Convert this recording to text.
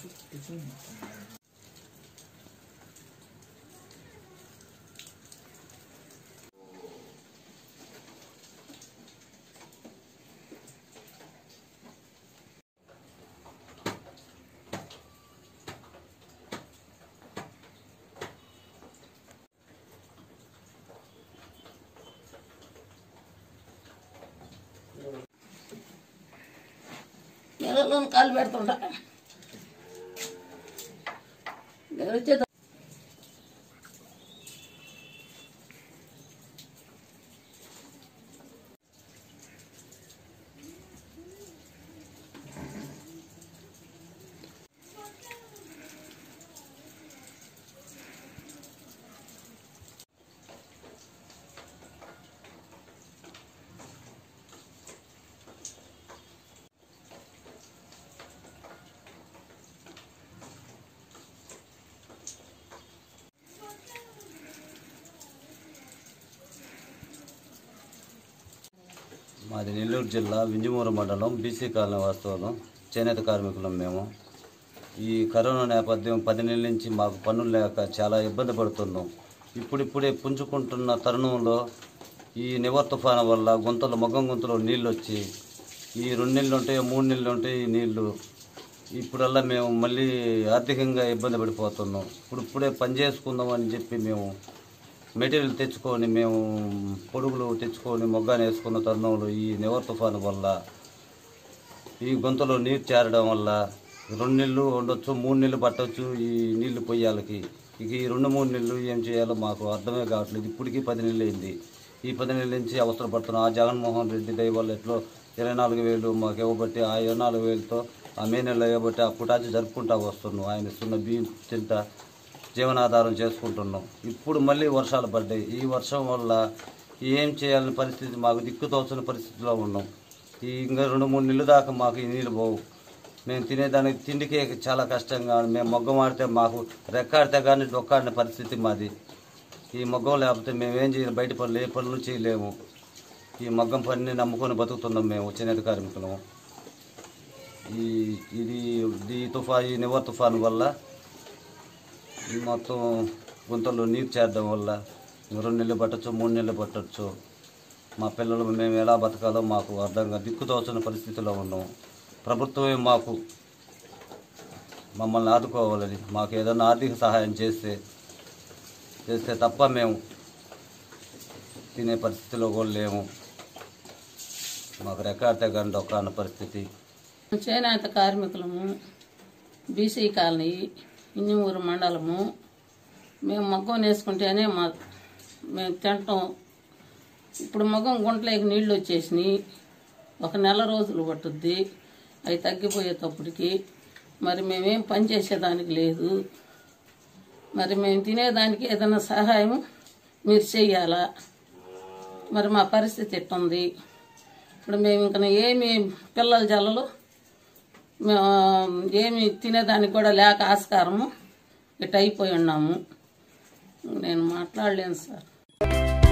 నెలలో కాలు పెడుతుంటా నేను వచ్చే మాది నెల్లూరు జిల్లా వింజమూరు మండలం బీసీ కాలనీ వాస్తవం చేనేత కార్మికులం మేము ఈ కరోనా నేపథ్యం పది నెలల నుంచి మాకు పనులు లేక చాలా ఇబ్బంది పడుతున్నాం ఇప్పుడిప్పుడే పుంజుకుంటున్న తరుణంలో ఈ నివర్ తుఫాను వల్ల గుంతలు మొగ్గం గుంతలో నీళ్ళు వచ్చి ఈ రెండు నెలలు ఉంటాయి మూడు నెలలు ఉంటాయి ఈ నీళ్లు ఇప్పుడల్లా మేము మళ్ళీ ఆర్థికంగా ఇబ్బంది పడిపోతున్నాం ఇప్పుడు ఇప్పుడే పని చేసుకుందాం అని చెప్పి మేము మెటీరియల్ తెచ్చుకొని మేము పొడుగులు తెచ్చుకొని మొగ్గాని వేసుకున్న తరుణంలో ఈ నివర్ తుఫాను వల్ల ఈ గొంతులో నీరు చేరడం వల్ల రెండు నెలలు ఉండొచ్చు మూడు నెలలు పట్టవచ్చు ఈ నీళ్లు పొయ్యాలకి ఇక ఈ రెండు మూడు నెలలు ఏం చేయాలో మాకు అర్థమే కావట్లేదు ఇప్పటికీ పది నెలలు అయింది ఈ పది నెలల నుంచి అవసరం పడుతున్నాం ఆ జగన్మోహన్ రెడ్డి దయ వల్ల ఎట్లో ఇరవై నాలుగు వేలు మాకు ఇవ్వబట్టి ఆ ఇరవై నాలుగు వేలతో ఆ మే నెలలో ఇవ్వబట్టి ఆ పుటాచి జరుపుకుంటా వస్తున్నాం ఆయన ఇస్తున్న బియ్యం తింటా జీవనాధారం చేసుకుంటున్నాం ఇప్పుడు మళ్ళీ వర్షాలు పడ్డాయి ఈ వర్షం వల్ల ఏం చేయాలని పరిస్థితి మాకు దిక్కుతోచిన పరిస్థితిలో ఉన్నాం ఈ ఇంకా రెండు మూడు నెలలు దాకా మాకు ఈ నీళ్ళు పోవు మేము తినేదానికి తిండికే చాలా కష్టంగా ఉంది. మేము మొగ్గం ఆడితే మాకు రెక్కాడితే కానీ డొక్కాడిన పరిస్థితి మాది ఈ మొగ్గం లేకపోతే మేము ఏం చేయాలి బయట పనులు ఏ పనులు చేయలేము ఈ మగ్గం పనిని నమ్ముకొని బతుకుతున్నాం మేము చేనేత కార్మికులము ఈ ఇది ఈ తుఫాన్ ఈ నివర్ తుఫాన్ వల్ల ఈ మొత్తం గుంతల్లో నీరు చేరడం వల్ల రెండు నెలలు పట్టచ్చు మూడు నెలలు పట్టచ్చు మా పిల్లలు మేము ఎలా బతకాలో మాకు అర్థంగా దిక్కుతోచిన పరిస్థితిలో ఉన్నాము ప్రభుత్వమే మాకు మమ్మల్ని ఆదుకోవాలని మాకు ఏదైనా ఆర్థిక సహాయం చేస్తే చేస్తే తప్ప మేము తినే పరిస్థితిలో కూడా లేము మాకు రెక్కాడితే కానీ డొక్క అన్న పరిస్థితి చేనేత కార్మికులము బీసీ కాలనీ ఇంజమూరు మండలము మేము మగ్గం వేసుకుంటేనే మా మేము తింటాం ఇప్పుడు మగ్గం గుంటలేకి నీళ్ళు వచ్చేసినాయి ఒక నెల రోజులు పట్టుద్ది అవి తగ్గిపోయేటప్పటికి మరి మేమేం పని చేసేదానికి లేదు మరి మేము తినేదానికి ఏదైనా సహాయం మీరు చెయ్యాలా మరి మా పరిస్థితి ఎట్టుంది ఇప్పుడు మేము ఇంకా ఏమి పిల్లల జల్లలు మేము ఏమి తినేదానికి కూడా లేక ఆస్కారము ఇట్ అయిపోయి ఉన్నాము నేను మాట్లాడలేను సార్